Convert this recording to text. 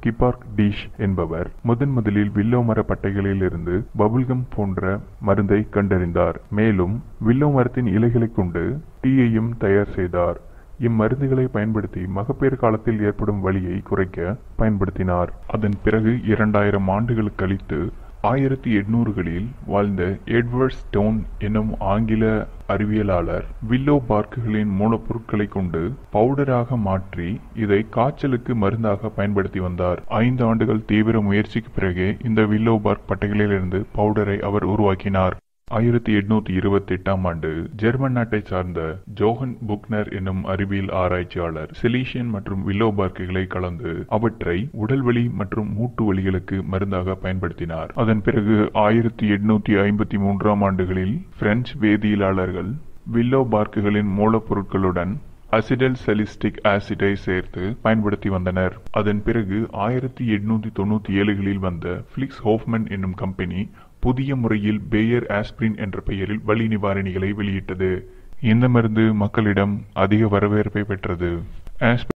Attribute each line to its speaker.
Speaker 1: கிபார்க் டீஷ் என்பவர் முதன் முதலில் வில்லோ மர பட்டைகளிலிருந்து பபுல்கம் போன்ற மருந்தை கண்டறிந்தார் மேலும் வில்லோ மரத்தின் இலைகளைக் கொண்டு டீயையும் தயார் செய்தார் இம்மருந்துகளை பயன்படுத்தி மகப்பேறு காலத்தில் ஏற்படும் வலியை குறைக்க பயன்படுத்தினார் அதன் பிறகு இரண்டாயிரம் ஆண்டுகள் கழித்து ஆயிரத்தி எண்ணூறுகளில் வாழ்ந்த எட்வர்ட் ஸ்டோன் எனும் ஆங்கில அறிவியலாளர் வில்லோ பார்க்குகளின் மூலப்பொருட்களை கொண்டு பவுடராக மாற்றி இதை காய்ச்சலுக்கு மருந்தாக பயன்படுத்தி வந்தார் ஐந்து ஆண்டுகள் தீவிர முயற்சிக்கு பிறகே இந்த வில்லோ பார்க் பட்டைகளிலிருந்து பவுடரை அவர் உருவாக்கினார் ஆயிரத்தி எட்நூத்தி இருபத்தி எட்டாம் ஆண்டு ஜெர்மன் நாட்டை சார்ந்த ஜோஹன் புக்னர் என்னும் அறிவியல் ஆராய்ச்சியாளர் சிலீஷியன் மற்றும் வில்லோ பார்க்குகளை கலந்து அவற்றை உடல்வலி மற்றும் மூட்டு வலிகளுக்கு மருந்தாக பயன்படுத்தினார் அதன் பிறகு ஆயிரத்தி எட்நூத்தி ஐம்பத்தி மூன்றாம் ஆண்டுகளில் பிரெஞ்சு வேதியியலாளர்கள் வில்லோ பார்க்குகளின் மூலப்பொருட்களுடன் அசிடல் சலிஸ்டிக் ஆசிடை சேர்த்து பயன்படுத்தி வந்தனர் அதன் பிறகு ஆயிரத்தி எட்நூத்தி தொண்ணூத்தி ஏழுகளில் வந்த பிளிக்ஸ் ஹோஃப்மன் என்னும் கம்பெனி புதிய முறையில் பேயர் ஆஸ்பிரின் என்ற பெயரில் வலி நிவாரணிகளை வெளியிட்டது இந்த மருந்து மக்களிடம் அதிக வரவேற்பை பெற்றது ஆஸ்பிரின்